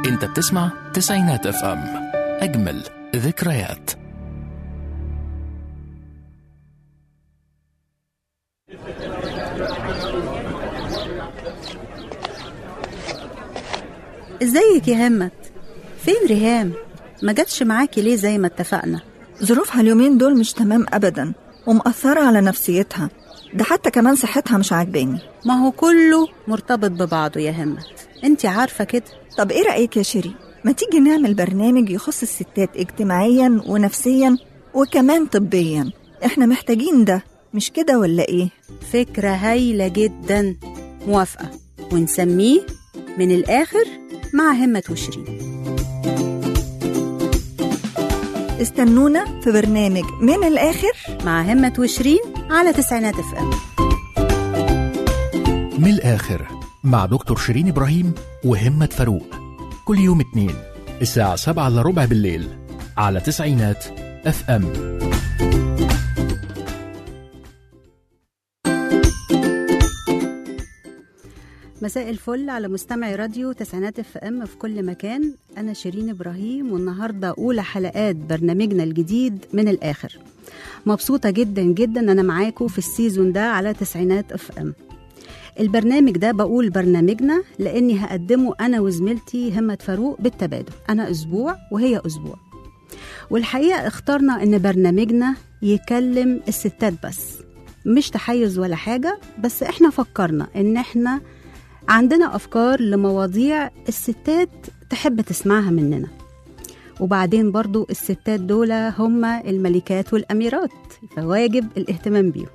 انت بتسمع تسعينات اف ام اجمل ذكريات ازيك يا همت فين ريهام ما جاتش معاكي ليه زي ما اتفقنا ظروفها اليومين دول مش تمام أبدا ومأثرة على نفسيتها ده حتى كمان صحتها مش عاجباني ما هو كله مرتبط ببعضه يا همت انت عارفة كده طب ايه رأيك يا شيري ما تيجي نعمل برنامج يخص الستات اجتماعيا ونفسيا وكمان طبيا احنا محتاجين ده مش كده ولا ايه فكرة هايلة جدا موافقة ونسميه من الآخر مع همة وشيرين استنونا في برنامج من الآخر مع همة وشيرين على تسعينات اف ام من الآخر مع دكتور شيرين إبراهيم وهمة فاروق كل يوم اثنين الساعة سبعة إلا ربع بالليل على تسعينات اف ام مساء الفل على مستمعي راديو تسعينات اف ام في كل مكان انا شيرين ابراهيم والنهارده اولى حلقات برنامجنا الجديد من الاخر مبسوطه جدا جدا ان انا معاكم في السيزون ده على تسعينات اف ام البرنامج ده بقول برنامجنا لاني هقدمه انا وزميلتي همة فاروق بالتبادل انا اسبوع وهي اسبوع والحقيقه اخترنا ان برنامجنا يكلم الستات بس مش تحيز ولا حاجه بس احنا فكرنا ان احنا عندنا أفكار لمواضيع الستات تحب تسمعها مننا وبعدين برضو الستات دول هم الملكات والأميرات فواجب الاهتمام بيهم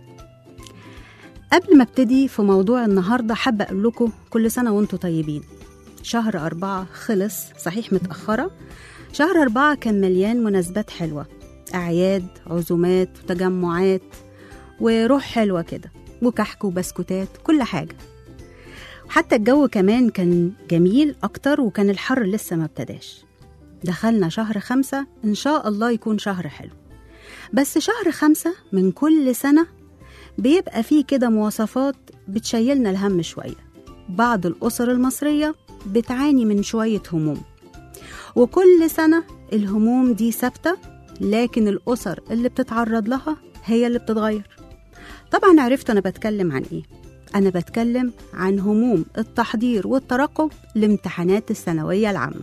قبل ما ابتدي في موضوع النهاردة حابة أقول لكم كل سنة وانتم طيبين شهر أربعة خلص صحيح متأخرة شهر أربعة كان مليان مناسبات حلوة أعياد عزومات وتجمعات وروح حلوة كده وكحك وبسكوتات كل حاجة حتى الجو كمان كان جميل أكتر وكان الحر لسه ما ابتداش دخلنا شهر خمسة إن شاء الله يكون شهر حلو بس شهر خمسة من كل سنة بيبقى فيه كده مواصفات بتشيلنا الهم شوية بعض الأسر المصرية بتعاني من شوية هموم وكل سنة الهموم دي ثابتة لكن الأسر اللي بتتعرض لها هي اللي بتتغير طبعا عرفت أنا بتكلم عن إيه أنا بتكلم عن هموم التحضير والترقب لامتحانات الثانوية العامة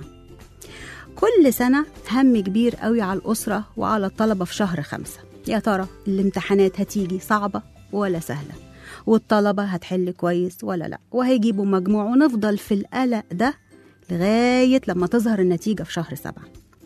كل سنة هم كبير قوي على الأسرة وعلى الطلبة في شهر خمسة يا ترى الامتحانات هتيجي صعبة ولا سهلة والطلبة هتحل كويس ولا لا وهيجيبوا مجموع ونفضل في القلق ده لغاية لما تظهر النتيجة في شهر سبعة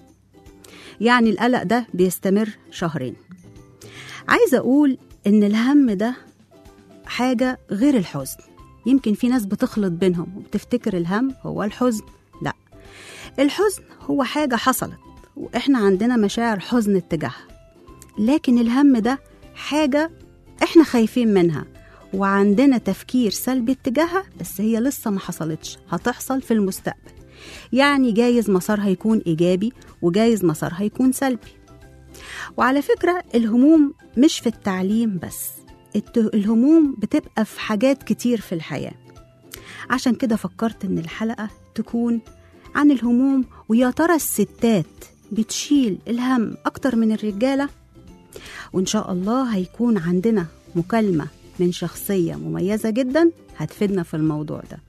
يعني القلق ده بيستمر شهرين عايزة أقول إن الهم ده حاجة غير الحزن يمكن في ناس بتخلط بينهم وبتفتكر الهم هو الحزن لا الحزن هو حاجة حصلت وإحنا عندنا مشاعر حزن اتجاهها لكن الهم ده حاجة إحنا خايفين منها وعندنا تفكير سلبي اتجاهها بس هي لسه ما حصلتش هتحصل في المستقبل يعني جايز مسارها يكون إيجابي وجايز مسارها يكون سلبي وعلى فكرة الهموم مش في التعليم بس الهموم بتبقى في حاجات كتير في الحياة عشان كده فكرت إن الحلقة تكون عن الهموم ويا ترى الستات بتشيل الهم أكتر من الرجالة وإن شاء الله هيكون عندنا مكالمة من شخصية مميزة جدا هتفيدنا في الموضوع ده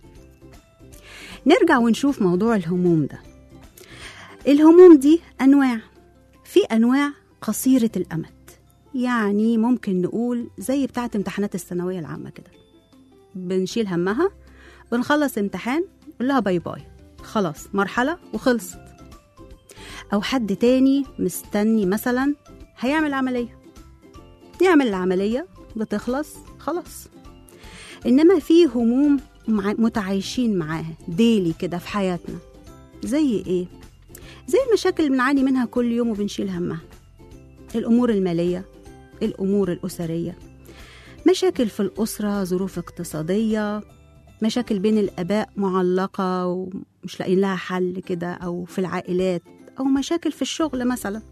نرجع ونشوف موضوع الهموم ده الهموم دي أنواع في أنواع قصيرة الأمد يعني ممكن نقول زي بتاعة امتحانات الثانوية العامة كده بنشيل همها بنخلص امتحان نقول لها باي باي خلاص مرحلة وخلصت أو حد تاني مستني مثلا هيعمل عملية يعمل العملية بتخلص خلاص إنما في هموم متعايشين معاها ديلي كده في حياتنا زي إيه؟ زي المشاكل اللي بنعاني منها كل يوم وبنشيل همها الأمور المالية الأمور الأسرية مشاكل في الأسرة ظروف اقتصادية مشاكل بين الآباء معلقة ومش لاقيين لها حل كده أو في العائلات أو مشاكل في الشغل مثلا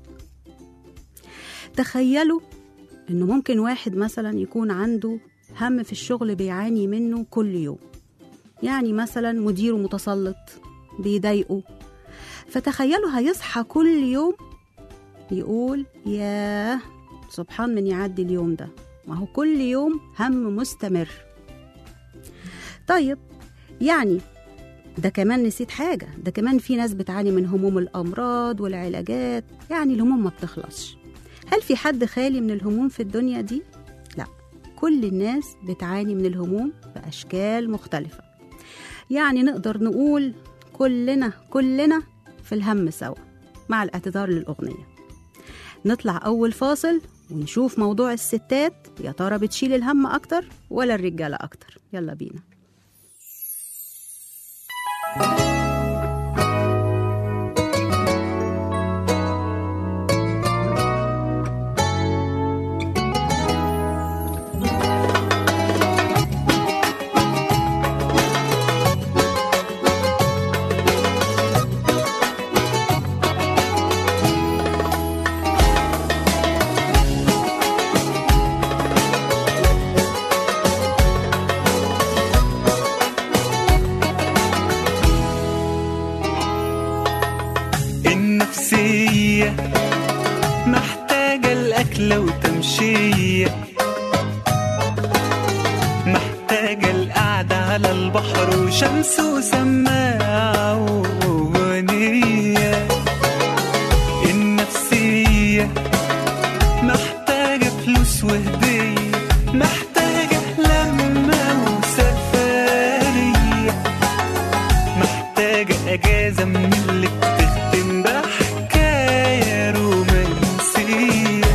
تخيلوا إنه ممكن واحد مثلا يكون عنده هم في الشغل بيعاني منه كل يوم يعني مثلا مديره متسلط بيضايقه فتخيلوا هيصحى كل يوم يقول ياه سبحان من يعدي اليوم ده ما هو كل يوم هم مستمر طيب يعني ده كمان نسيت حاجة ده كمان في ناس بتعاني من هموم الأمراض والعلاجات يعني الهموم ما بتخلصش هل في حد خالي من الهموم في الدنيا دي؟ لا كل الناس بتعاني من الهموم بأشكال مختلفة يعني نقدر نقول كلنا كلنا في الهم سوا مع الاعتذار للأغنية نطلع أول فاصل ونشوف موضوع الستات يا ترى بتشيل الهم أكتر ولا الرجالة أكتر يلا بينا النفسية محتاجة الأكلة وتمشية محتاجة القعدة على البحر وشمس وسماعة وأغنية النفسية محتاجة فلوس وهدية محتاجة لمة وسفرية محتاجة أجازة من اللي بتختم بحكاية رومانسية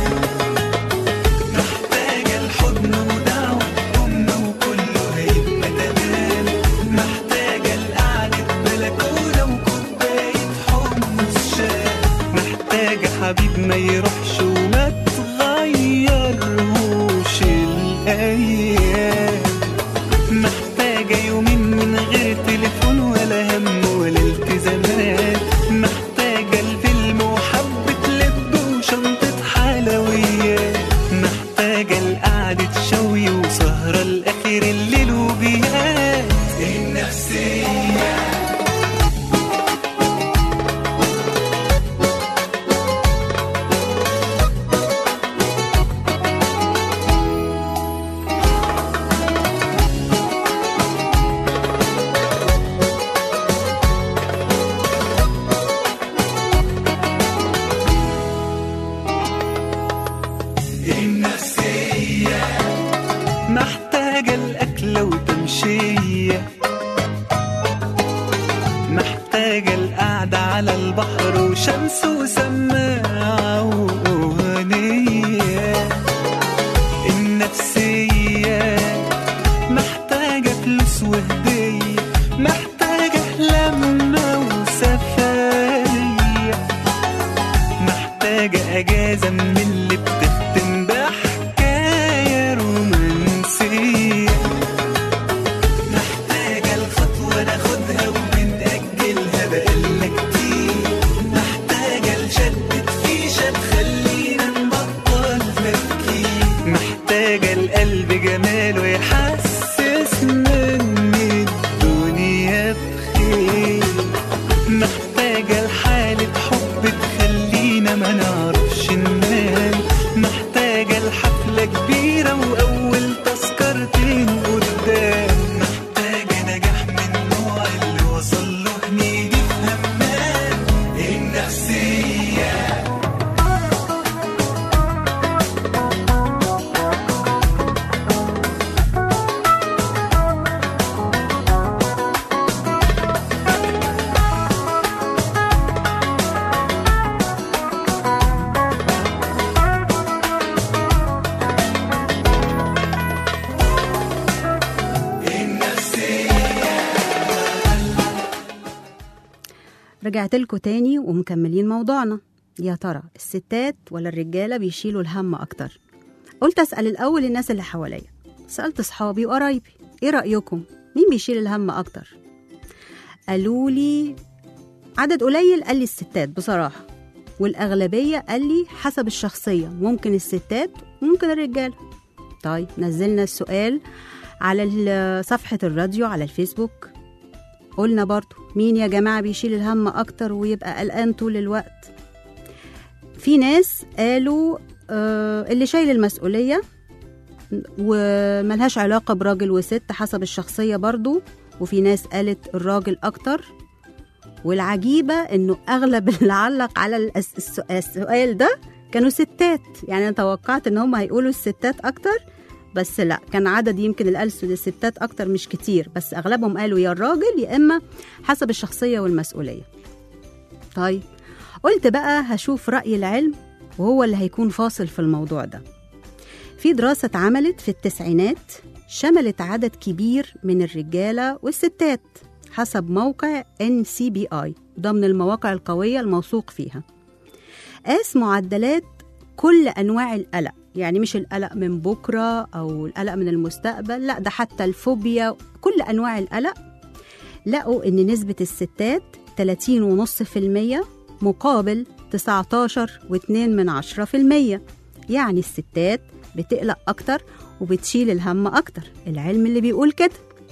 محتاجة الحضن ودعوة أم وكله هيبقى تمام محتاجة القعدة بلكونة وكوباية حمص شاي محتاجة حبيب ما يروحش وما تغيرهوش الأيام محتاجة يومين من غير تليفون ولا هم ولا التزامات محتاجة الفيلم وحبة لب وشنطة حلويات محتاجة القعدة شوي وسهرة لآخر الليل وبيات النفسية النفسية محتاجة الأكلة وتمشية محتاجة القعدة على البحر وشمس وسماعة وأغنية النفسية محتاجة فلوس وهدية محتاجة لمة وسفرية محتاجة أجازة من اللي بتختم بحكاية رومانسية محتاجة الخطوة ناخدها وبنأجلها بقالنا كتير محتاجة لشدة فيشة تخلينا نبطل تفكير محتاجة القلب جماله يحسسنا إن الدنيا بخير محتاجة لحالة حب تخلينا ما نعرفش ننام محتاجة لحفلة كبيرة وأول تذكرتين قدام محتاجة نجاح من النوع اللي وصل له هنيجي في همام النفسية رجعت لكم تاني ومكملين موضوعنا يا ترى الستات ولا الرجالة بيشيلوا الهم أكتر قلت أسأل الأول الناس اللي حواليا سألت صحابي وقرايبي إيه رأيكم مين بيشيل الهم أكتر قالوا لي عدد قليل قال لي الستات بصراحة والأغلبية قال لي حسب الشخصية ممكن الستات وممكن الرجالة طيب نزلنا السؤال على ال- صفحة الراديو على الفيسبوك قلنا برضو مين يا جماعة بيشيل الهم أكتر ويبقى قلقان طول الوقت في ناس قالوا آه اللي شايل المسؤولية وملهاش علاقة براجل وست حسب الشخصية برضو وفي ناس قالت الراجل أكتر والعجيبة إنه أغلب اللي علق على الأس- الس- السؤال ده كانوا ستات يعني أنا توقعت إن هم هيقولوا الستات أكتر بس لا كان عدد يمكن اللي قال الستات أكتر مش كتير بس أغلبهم قالوا يا الراجل يا إما حسب الشخصية والمسؤولية طيب قلت بقى هشوف رأي العلم وهو اللي هيكون فاصل في الموضوع ده في دراسة اتعملت في التسعينات شملت عدد كبير من الرجالة والستات حسب موقع NCBI ده من المواقع القوية الموثوق فيها قاس معدلات كل أنواع القلق يعني مش القلق من بكرة أو القلق من المستقبل لا ده حتى الفوبيا كل أنواع القلق لقوا إن نسبة الستات 30.5% مقابل 19.2 من عشرة في المية يعني الستات بتقلق أكتر وبتشيل الهم أكتر العلم اللي بيقول كده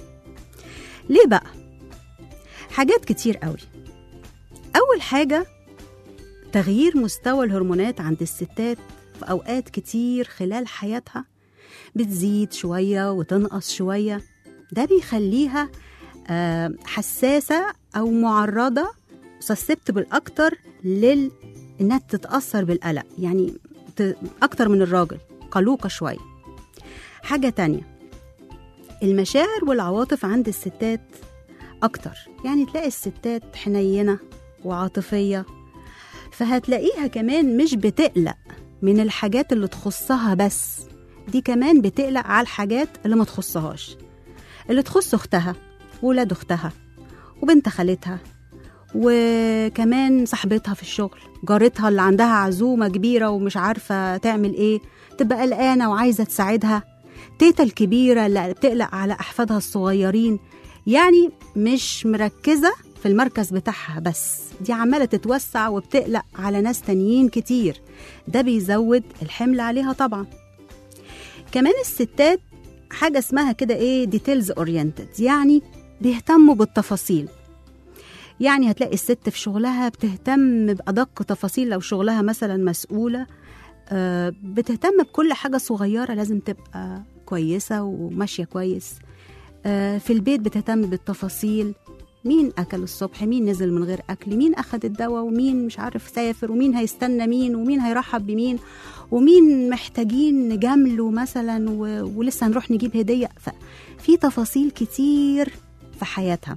ليه بقى؟ حاجات كتير قوي أول حاجة تغيير مستوى الهرمونات عند الستات في أوقات كتير خلال حياتها بتزيد شوية وتنقص شوية ده بيخليها آه، حساسة أو معرضة سسبتبل أكتر لل إنها تتأثر بالقلق يعني ت- أكتر من الراجل قلوقة شوية حاجة تانية المشاعر والعواطف عند الستات أكتر يعني تلاقي الستات حنينة وعاطفية فهتلاقيها كمان مش بتقلق من الحاجات اللي تخصها بس دي كمان بتقلق على الحاجات اللي ما تخصهاش اللي تخص أختها وولاد أختها وبنت خالتها وكمان صاحبتها في الشغل جارتها اللي عندها عزومة كبيرة ومش عارفة تعمل ايه تبقى قلقانة وعايزة تساعدها تيتا الكبيرة اللي بتقلق على أحفادها الصغيرين يعني مش مركزة في المركز بتاعها بس دي عمالة تتوسع وبتقلق على ناس تانيين كتير ده بيزود الحمل عليها طبعا كمان الستات حاجة اسمها كده ايه ديتيلز اورينتد يعني بيهتموا بالتفاصيل يعني هتلاقي الست في شغلها بتهتم بأدق تفاصيل لو شغلها مثلا مسؤولة آه، بتهتم بكل حاجة صغيرة لازم تبقى كويسة وماشية كويس آه، في البيت بتهتم بالتفاصيل مين أكل الصبح مين نزل من غير أكل مين أخد الدواء ومين مش عارف سافر ومين هيستنى مين ومين هيرحب بمين ومين محتاجين نجامله مثلا و... ولسه هنروح نجيب هدية ففي تفاصيل كتير في حياتها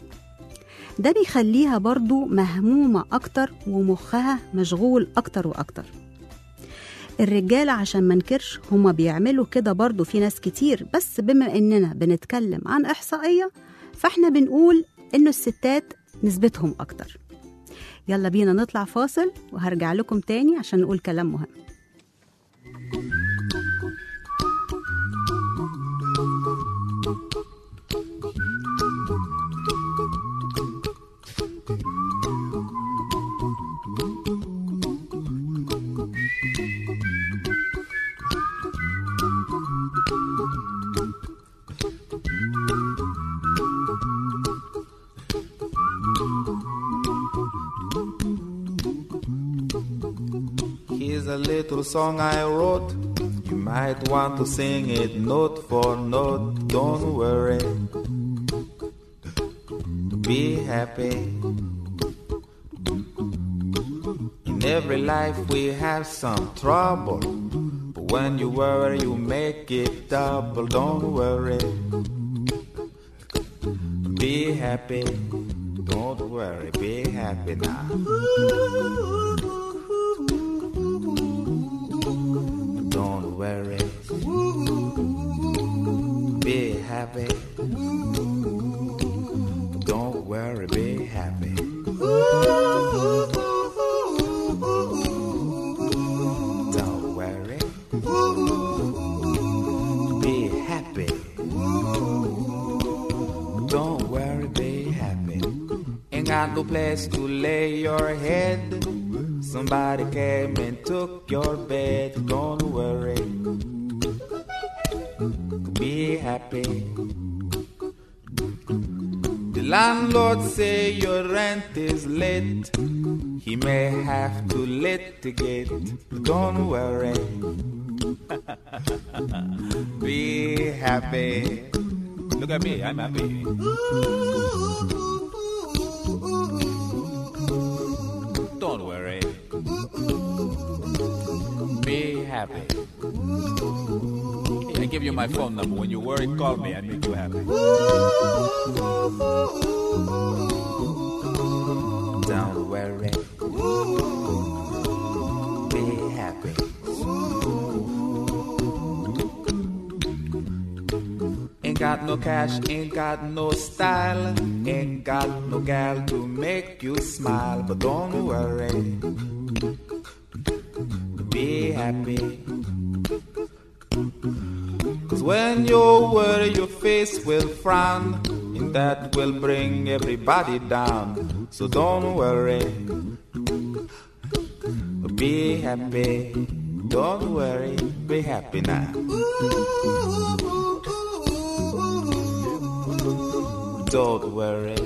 ده بيخليها برضو مهمومة أكتر ومخها مشغول أكتر وأكتر الرجالة عشان ما نكرش هما بيعملوا كده برضو في ناس كتير بس بما إننا بنتكلم عن إحصائية فإحنا بنقول إنه الستات نسبتهم أكتر يلا بينا نطلع فاصل وهرجع لكم تاني عشان نقول كلام مهم Here's a little song I wrote. You might want to sing it note for note. Don't worry. Be happy. In every life we have some trouble. But when you worry, you make it double. Don't worry. Be happy. Don't worry. Be happy now. Don't worry. Be happy. Don't worry, be happy. Don't worry. Be happy. Don't worry, be happy. Ain't got no place to lay your head. Somebody came and took your bed. Don't worry. Be happy. The landlord say your rent is late, he may have to litigate. Don't worry. Be happy. Look at me, I'm happy. Don't worry. Be happy. Here, I give you my phone number. When you worry, call me. I make you happy. Don't worry. Be happy. Ain't got no cash, ain't got no style, ain't got no gal to make you smile, but don't worry. Be happy. Cause when you worry, your face will frown, and that will bring everybody down. So don't worry. Be happy. Don't worry. Be happy now. Don't worry.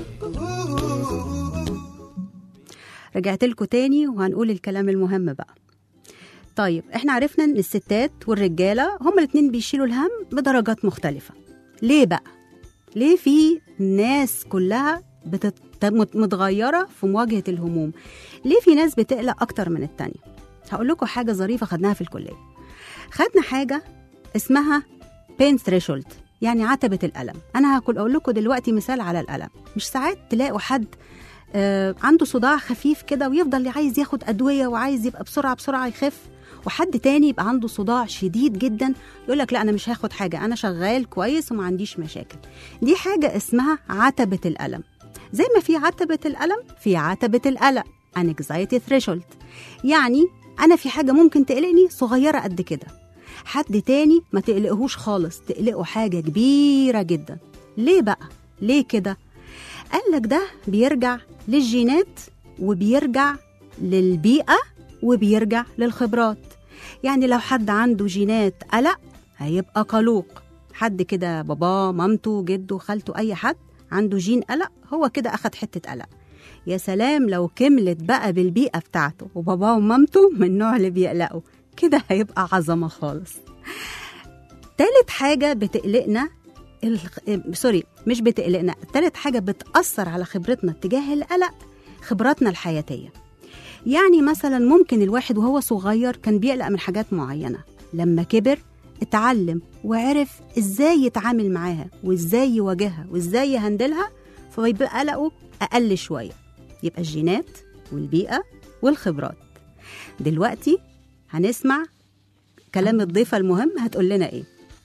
رجعت لكم تاني وهنقول الكلام المهم بقى طيب احنا عرفنا ان الستات والرجاله هما الاتنين بيشيلوا الهم بدرجات مختلفه ليه بقى ليه في ناس كلها بتت... مت- متغيره في مواجهه الهموم ليه في ناس بتقلق اكتر من التانية هقول لكم حاجه ظريفه خدناها في الكليه خدنا حاجه اسمها بين ثريشولد يعني عتبه الالم انا هقول اقول لكم دلوقتي مثال على الالم مش ساعات تلاقوا حد آه، عنده صداع خفيف كده ويفضل عايز ياخد ادويه وعايز يبقى بسرعه بسرعه يخف وحد تاني يبقى عنده صداع شديد جدا يقول لك لا انا مش هاخد حاجه انا شغال كويس وما عنديش مشاكل دي حاجه اسمها عتبه الالم زي ما في عتبه الالم في عتبه القلق anxiety threshold يعني انا في حاجه ممكن تقلقني صغيره قد كده حد تاني ما تقلقهوش خالص تقلقه حاجه كبيره جدا ليه بقى ليه كده قال لك ده بيرجع للجينات وبيرجع للبيئة وبيرجع للخبرات يعني لو حد عنده جينات قلق هيبقى قلوق حد كده باباه مامته جده خالته أي حد عنده جين قلق هو كده أخد حتة قلق يا سلام لو كملت بقى بالبيئة بتاعته وباباه ومامته من النوع اللي بيقلقوا كده هيبقى عظمة خالص تالت حاجة بتقلقنا الخ... سوري مش بتقلقنا تالت حاجة بتأثر على خبرتنا تجاه القلق خبراتنا الحياتية يعني مثلا ممكن الواحد وهو صغير كان بيقلق من حاجات معينة لما كبر اتعلم وعرف ازاي يتعامل معاها وازاي يواجهها وازاي يهندلها فيبقى قلقه أقل شوية يبقى الجينات والبيئة والخبرات دلوقتي هنسمع كلام الضيفة المهم هتقول لنا ايه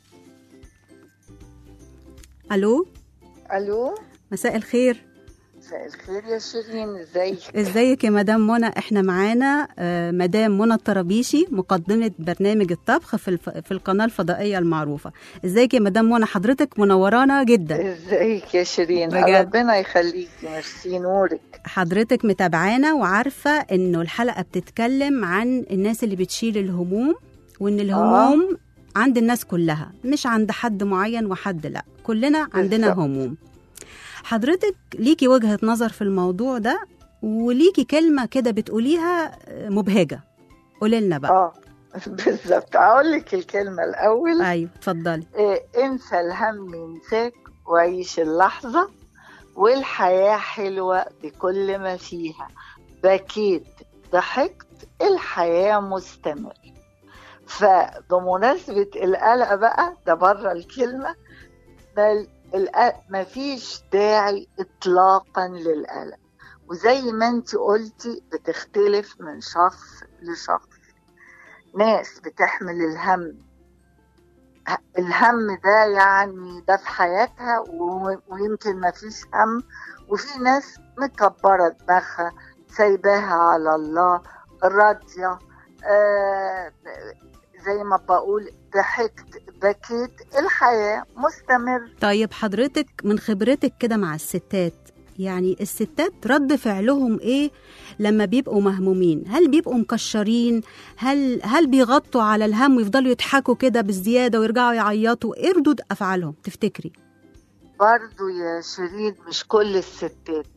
الو الو مساء الخير مساء الخير يا شيرين ازيك ازيك يا مدام منى احنا معانا آه، مدام منى الطرابيشي مقدمه برنامج الطبخ في الف... في القناه الفضائيه المعروفه ازيك يا مدام منى حضرتك منورانا جدا ازيك يا شيرين بجد. ربنا يخليكي ميرسي نورك حضرتك متابعانا وعارفه انه الحلقه بتتكلم عن الناس اللي بتشيل الهموم وان الهموم عند الناس كلها مش عند حد معين وحد لا كلنا عندنا بالظبط. هموم حضرتك ليكي وجهه نظر في الموضوع ده وليكي كلمه كده بتقوليها آه، مبهجه قولي لنا بقى اه بالظبط اقول لك الكلمه الاول ايوه اتفضلي إيه انسى الهم ينساك وعيش اللحظه والحياه حلوه بكل ما فيها بكيت ضحكت الحياه مستمر فبمناسبه القلق بقى ده بره الكلمه بل الق- مفيش داعي اطلاقا للقلق وزي ما انت قلتي بتختلف من شخص لشخص ناس بتحمل الهم ه- الهم ده يعني ده في حياتها و- ويمكن ما فيش هم وفي ناس مكبرة دماغها سايباها على الله راضية آه زي ما بقول ضحكت بكيت الحياة مستمر طيب حضرتك من خبرتك كده مع الستات يعني الستات رد فعلهم ايه لما بيبقوا مهمومين هل بيبقوا مكشرين هل هل بيغطوا على الهم ويفضلوا يضحكوا كده بالزياده ويرجعوا يعيطوا ايه ردود افعالهم تفتكري برضو يا شيرين مش كل الستات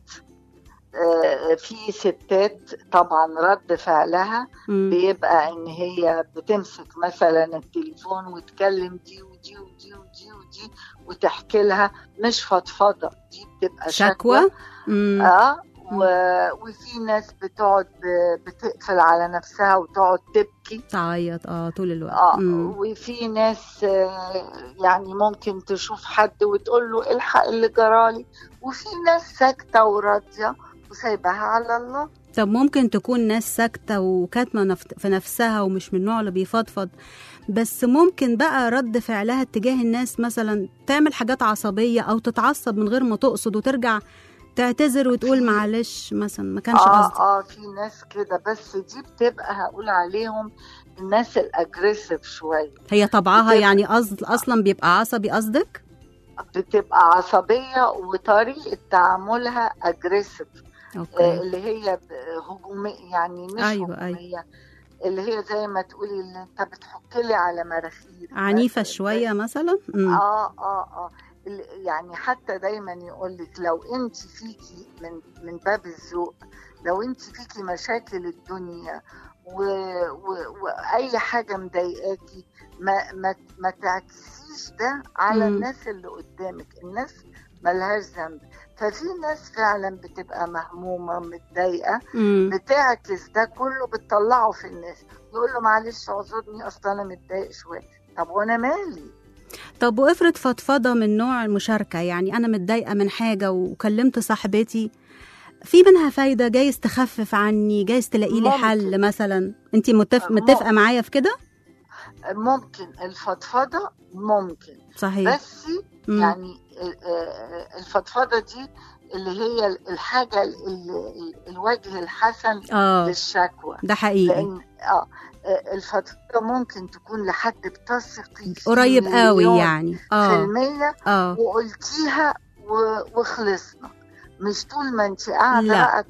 آه، في ستات طبعا رد فعلها مم. بيبقى ان هي بتمسك مثلا التليفون وتكلم دي ودي ودي ودي ودي وتحكي لها مش فضفضه دي بتبقى شكوى, شكوى مم. اه و... وفي ناس بتقعد ب- بتقفل على نفسها وتقعد تبكي تعيط اه طول الوقت اه مم. وفي ناس آه، يعني ممكن تشوف حد وتقول له الحق اللي جرالي وفي ناس ساكته وراضيه وسايباها على الله طب ممكن تكون ناس ساكتة وكاتمة نف- في نفسها ومش من النوع اللي بيفضفض بس ممكن بقى رد فعلها اتجاه الناس مثلا تعمل حاجات عصبية أو تتعصب من غير ما تقصد وترجع تعتذر وتقول معلش مثلا ما كانش اه قصدي اه في ناس كده بس دي بتبقى هقول عليهم الناس الاجريسيف شويه هي طبعها بتبقى- يعني قصد أصلا بيبقى عصبي قصدك؟ بتبقى عصبيه وطريقه تعاملها اجريسيف آه، أوكي اللي هي ب- هجومية يعني مش أيوة، هجومية اللي هي زي ما تقولي اللي انت بتحك لي على مراخير عنيفة مثلاً. شوية مثلا؟ مم. اه اه اه ال- يعني حتى دايما يقول لك لو انت فيكي من من باب الذوق لو انت فيكي مشاكل الدنيا و... و... واي حاجه مضايقاكي ما ما ما تعكسيش ده على مم. الناس اللي قدامك الناس ملهاش ذنب ففي ناس فعلا بتبقى مهمومه متضايقه مم. بتعكس ده كله بتطلعه في الناس يقول له معلش اعذرني اصل انا متضايق شويه طب وانا مالي طب وافرض فضفضة من نوع المشاركة يعني أنا متضايقة من حاجة وكلمت صاحبتي في منها فايدة جايز تخفف عني جايز تلاقي لي ممكن. حل مثلا انت متفق مم- متفقة معايا في كده ممكن الفضفضة ممكن صحيح بس مم. يعني ال- آه، الفضفضة دي اللي هي الحاجة ال- ال- الوجه الحسن اه للشكوى ده حقيقي لأن اه آه، الفضفضة ممكن تكون لحد بتثقي فيه قريب قوي مليون يعني في اه المية اه وقلتيها و- وخلصنا مش طول ما انت قاعدة لا. بقى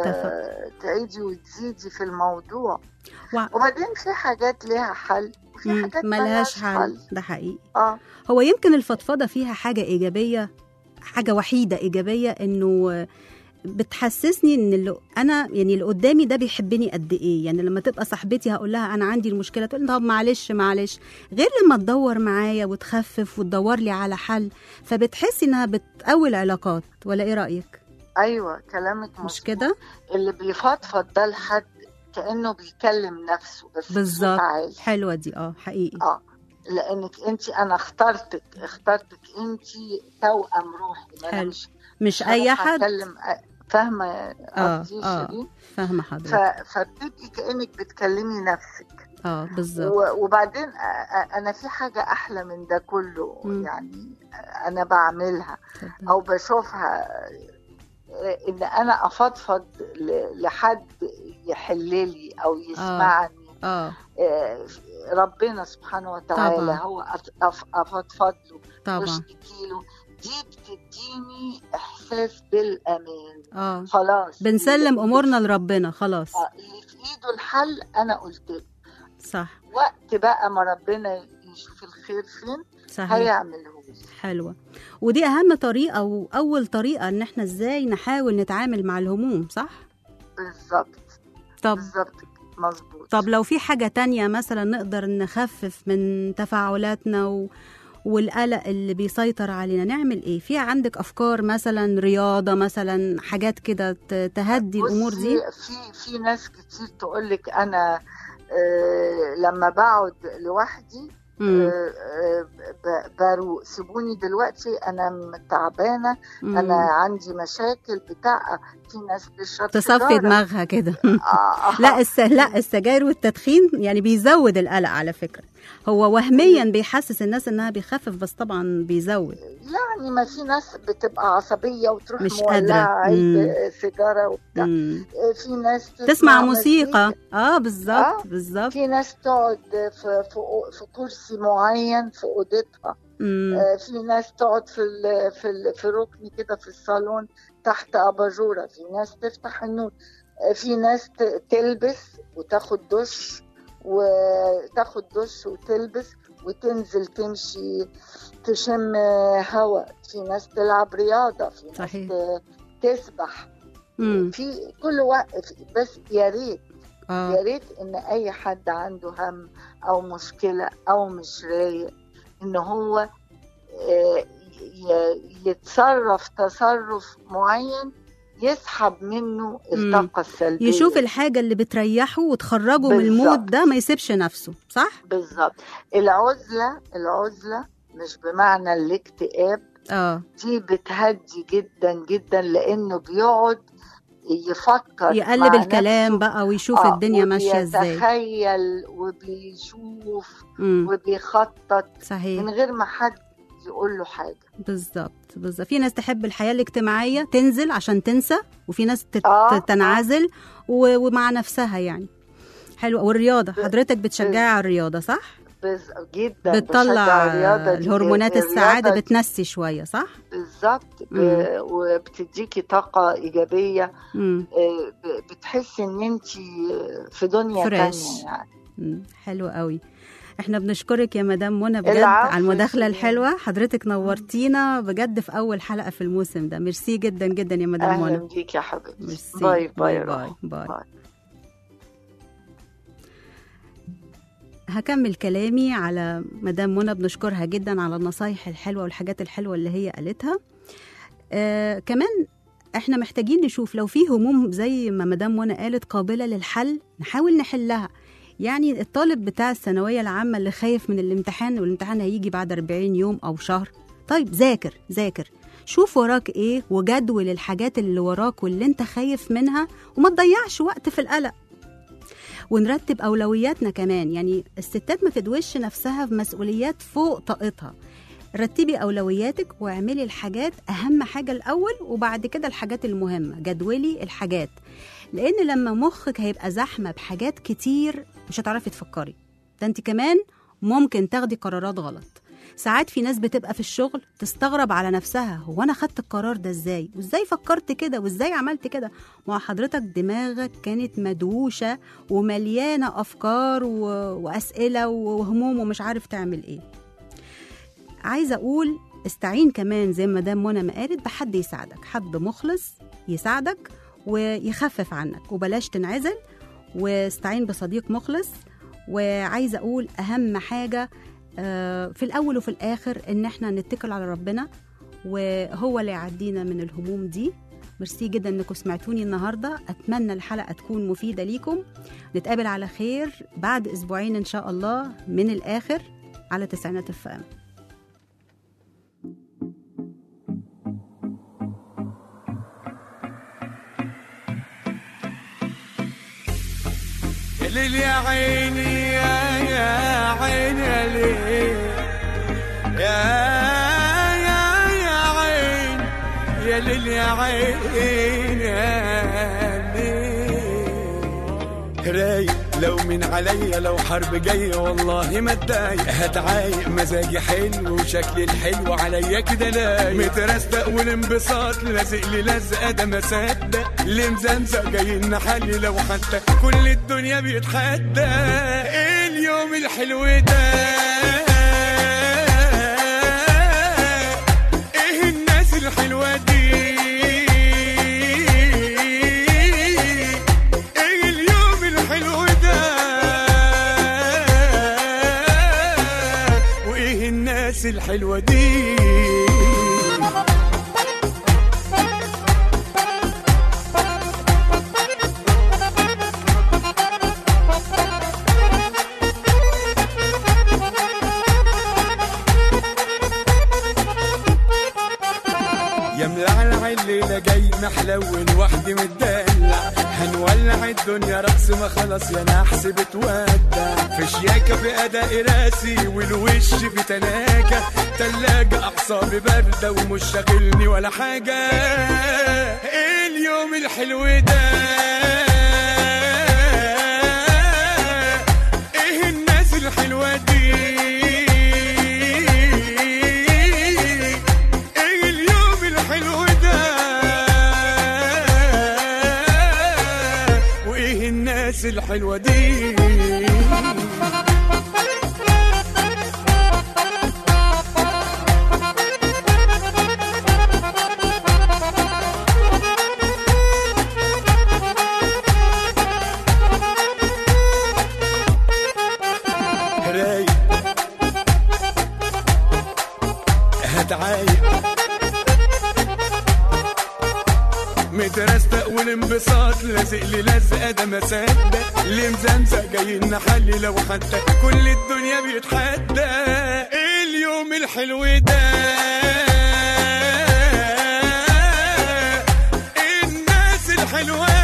ت- تعيدي وتزيدي في الموضوع وع- وبعدين في حاجات ليها حل وفي مم. حاجات ملهاش حل ده حقيقي اه هو يمكن الفضفضة فيها حاجة إيجابية حاجة وحيدة إيجابية إنه بتحسسني ان اللي انا يعني اللي قدامي ده بيحبني قد ايه يعني لما تبقى صاحبتي هقول لها انا عندي المشكله تقول لي طب معلش معلش غير لما تدور معايا وتخفف وتدور لي على حل فبتحسي انها بتقوي العلاقات ولا ايه رايك ايوه كلامك مش مظبوط. كده اللي بيفضفض ده لحد كانه بيكلم نفسه بس بصوت بالظبط عالي حلوه دي اه حقيقي اه لانك انت انا اخترتك اخترتك انت توأم روحي ما أنا حلو. مش مش مش اي هروح حد أكلم فاهمه اه قصدي اه شيرين؟ فاهمه ف... حضرتك فبتبقي كانك بتكلمي نفسك اه بالظبط و- وبعدين أ- أ- انا في حاجه احلى من ده كله مم. يعني انا بعملها اتفضل. او بشوفها ان انا افضفض ل- لحد يحل لي او يسمعني اه آه، ربنا سبحانه وتعالى طبعا. هو أف- أف- افضفض له طبعا واشتكي له دي بتديني احساس بالامان اه خلاص بنسلم اللي- امورنا لربنا خلاص آه، اللي في ايده الحل انا قلت له صح وقت بقى ما ربنا يشوف الخير فين صحيح هيعمله لي. حلوة ودي أهم طريقة وأول طريقة إن إحنا إزاي نحاول نتعامل مع الهموم صح؟ بالظبط طب بالظبط مظبوط طب لو في حاجة تانية مثلا نقدر نخفف من تفاعلاتنا و... والقلق اللي بيسيطر علينا نعمل ايه في عندك افكار مثلا رياضه مثلا حاجات كده ت- تهدي الامور دي بصي، في في ناس كتير تقول لك انا آه لما بقعد لوحدي مم. آه آه ب- بروق سيبوني دلوقتي انا تعبانه مم. انا عندي مشاكل بتاع في ناس بتشرب تصفي سيجارة. دماغها كده آه آه. لا الس... لا السجاير والتدخين يعني بيزود القلق على فكره هو وهميا بيحسس الناس انها بيخفف بس طبعا بيزود يعني ما في ناس بتبقى عصبيه وتروح مش مولعه قادرة. علبة مم. سيجاره وبتاع مم. آه، في ناس تسمع مزيكا. موسيقى اه بالظبط آه. بالظبط في ناس تقعد في في في كرسي معين في اوضتها مم. آه، في ناس تقعد في ال في ال في ركن كده في الصالون تحت اباجوره في ناس تفتح النور آه، في ناس ت- تلبس وتاخد دش وتاخد دش وتلبس وتنزل تمشي تشم هواء في ناس تلعب رياضة في ناس صحيح. ت- تسبح مم. في كل وقت بس يا ريت يا اه ريت ان اي حد عنده هم او مشكله او مش رايق ان هو آه، ي- يتصرف تصرف معين يسحب منه الطاقه السلبيه يشوف الحاجة اللي بتريحه وتخرجه من بالظبط. المود ده ما يسيبش نفسه صح؟ بالظبط العزله العزله مش بمعنى الاكتئاب اه دي بتهدي جدا جدا لانه بيقعد يفكر يقلب مع الكلام نفسه. بقى ويشوف آه، الدنيا ماشية ازاي وبيتخيل وبيشوف مم. وبيخطط صحيح من غير ما حد يقول له حاجه بالظبط بالظبط في ناس تحب الحياه الاجتماعيه تنزل عشان تنسى وفي ناس تت- آه، تنعزل و- ومع نفسها يعني حلو والرياضه حضرتك بتشجعي على الرياضه صح بز... جدا بتطلع بشجع الرياضة دي. الهرمونات السعاده الرياضة بتنسي شويه صح بالظبط ب... مم. وبتديكي طاقه ايجابيه امم آه، ب- بتحسي ان انت في دنيا فريش. تانية يعني مم، حلو قوي احنا بنشكرك يا مدام منى بجد العفو على المداخله يا الحلوه حضرتك نورتينا بجد في اول حلقه في الموسم ده ميرسي جدا جدا يا مدام اهلا منى بيك يا حبيبتي ميرسي باي باي باي باي, باي. باي. هكمل كلامي على مدام منى بنشكرها جدا على النصايح الحلوه والحاجات الحلوه اللي هي قالتها آه كمان احنا محتاجين نشوف لو في هموم زي ما مدام منى قالت قابله للحل نحاول نحلها يعني الطالب بتاع الثانويه العامه اللي خايف من الامتحان والامتحان هيجي بعد 40 يوم او شهر طيب ذاكر ذاكر شوف وراك ايه وجدول الحاجات اللي وراك واللي انت خايف منها وما تضيعش وقت في القلق ونرتب اولوياتنا كمان يعني الستات ما تدوش نفسها بمسؤوليات فوق طاقتها رتبي اولوياتك واعملي الحاجات اهم حاجه الاول وبعد كده الحاجات المهمه جدولي الحاجات لان لما مخك هيبقى زحمه بحاجات كتير مش هتعرفي تفكري ده انت كمان ممكن تاخدي قرارات غلط ساعات في ناس بتبقى في الشغل تستغرب على نفسها هو انا خدت القرار ده ازاي وازاي فكرت كده وازاي عملت كده ما حضرتك دماغك كانت مدوشه ومليانه افكار و... واسئله وهموم ومش عارف تعمل ايه عايزه اقول استعين كمان زي ما مدام منى ما قالت بحد يساعدك حد مخلص يساعدك ويخفف عنك وبلاش تنعزل واستعين بصديق مخلص وعايزه اقول اهم حاجه آه، في الاول وفي الاخر ان احنا نتكل على ربنا وهو اللي يعدينا من الهموم دي ميرسي جدا انكم سمعتوني النهارده اتمنى الحلقه تكون مفيده ليكم نتقابل على خير بعد اسبوعين ان شاء الله من الاخر على تسعينات الفام يا ليل يا عيني يا يا عيني يا ليل يا يا يا عين يا ليل يا عين يا ليل رايق لو من عليا لو حرب جاية والله ما اتضايق هتعايق مزاجي حلو وشكلي الحلو عليا كده لايق مترستق والانبساط لازق لي لزقة ده ما صدق اللي مزمزق جاي نحلي لو حتى كل الدنيا بيتحدى ايه اليوم الحلو ده ايه الناس الحلوة دي ايه اليوم الحلو ده وايه الناس الحلوة دي يا ملعلع الليلة جاي محلون وحدي متدلع هنولع الدنيا رقص ما خلاص يا نحس بتودع في شياكة في أداء راسي والوش في تلاجة تلاجة أعصابي باردة ومش شاغلني ولا حاجة إيه اليوم الحلو ده إيه الناس الحلوة دي ايه اليوم الحلو ده وايه الناس الحلوه دي هتعايق مترستق والانبساط لازق لي لزقه ده ما صدق اللي مزمزق جاي نحلي لو حتى كل الدنيا بيتحدى اليوم الحلو ده الناس الحلوه